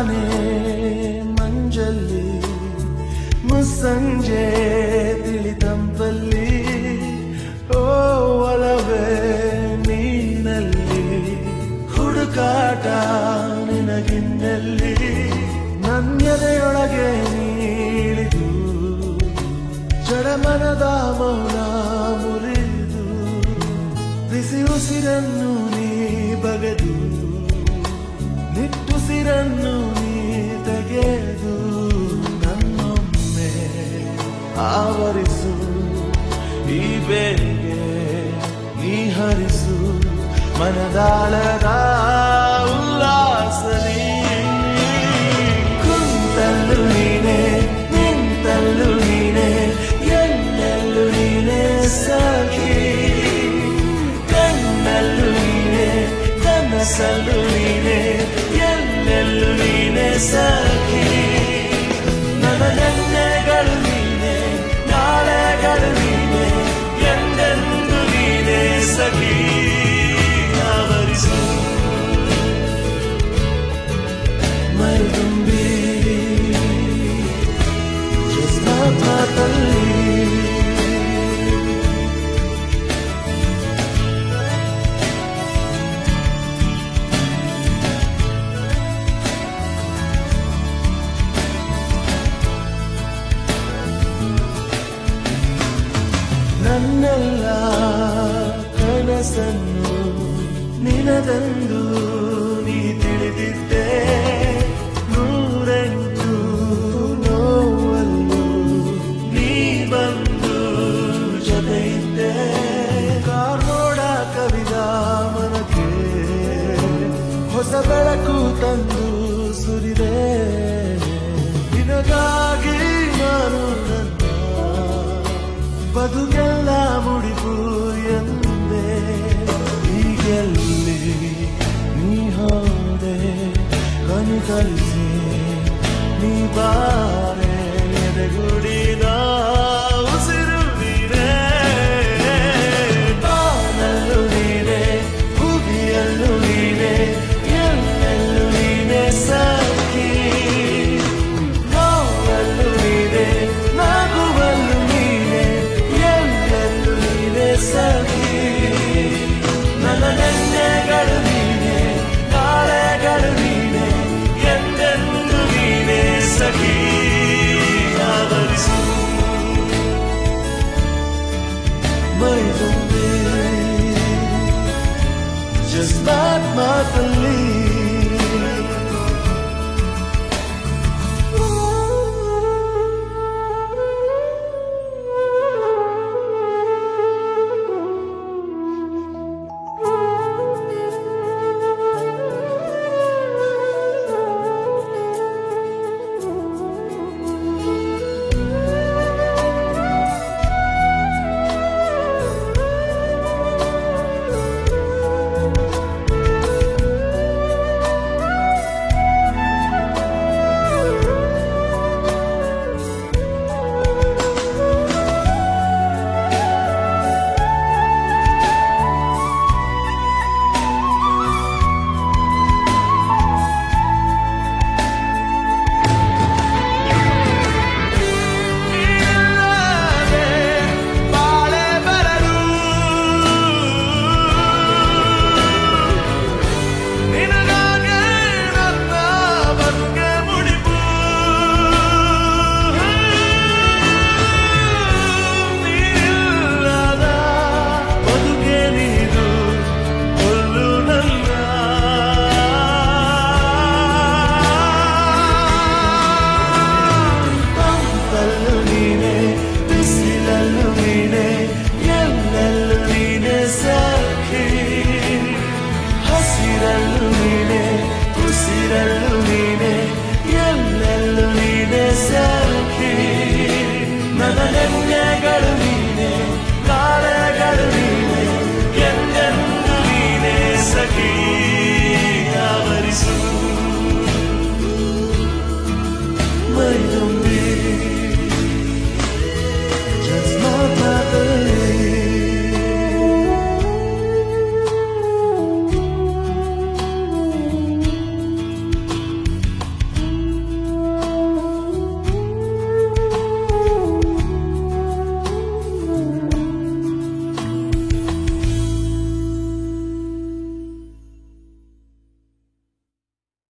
ನಾನೇ ಮಂಜಲ್ಲಿ ಮುಸ್ಸಂಜೆ ತಿಳಿತಂಪಲ್ಲಿ ಓ ಒಲವೇ ನೀನಲ್ಲಿ ಹುಡುಕಾಟ ನಿನಗಿನ್ನಲ್ಲಿ ನನ್ಯದೆಯೊಳಗೆ ನೀಳಿದು ಜಡಮನದ ಮೌನ ಮುರಿದು ಬಿಸಿ ಉಸಿರನ್ನು ನೀ ಬಗೆದು ನಿಟ್ಟುಸಿರನ್ನು ನೀ ತೆಗೆದು ನನ್ನೊಮ್ಮೆ ಆವರಿಸು ಈ ಬೇಗೆ ನೀ ಹರಿಸು ಮನದಾಳದ ಉಲ್ಲಾಸಲಿ ಕುಂತಲ್ಲು ನೀನೆ ನಿಂತಲ್ಲು ನೀನೆ ಎಲ್ಲೆಲ್ಲೂ ನೀನೆ ಸಖಿ ಕಣ್ಣಲ್ಲೂ ನೀನೆ ಕನಸಲ್ಲೂ ನೀನೆ ಎಲ್ಲೆಲ್ಲೂ ನೀನೆ ಸಖಿ ನನ್ನ ನೆನ್ನೆಗಳು ನೀನೆ ನಾಳೆಗಳು ನೀನೆ ಎಂದೆಂದು ನೀನೆ ಸಖಿ ಆವರಿಸು ಮೈದುಂಬಿ ಜಸ್ನಾಥದಲ್ಲಿ ನನ್ನೆಲ್ಲ ಕನಸನ್ನು ನಿನದಂದು ನೀ ತಿಳಿದಿದ್ದೆ ನೂರೆಂಟು ನೋವಲ್ಲೂ ನೀ ಬಂದು ಜೊತೆಯಿದ್ದೆ ಕಾರ್ನೋಡ ಕವಿದ ಮನಕ್ಕೆ ಹೊಸ ಬೆಳಕು ತಂದು ಸುರಿದೆ ನಿನಗಾಗಿ ನಾನು ನನ್ನ ಬದುಕೆಲ್ಲ ಮುಡಿಪು ಎಂದೆ ಹೀಗೆಲ್ಲಿ ನೀ ಹೋದೆ ಕನಿಕಲಿಸಿ ನೀ ಬಾರೆ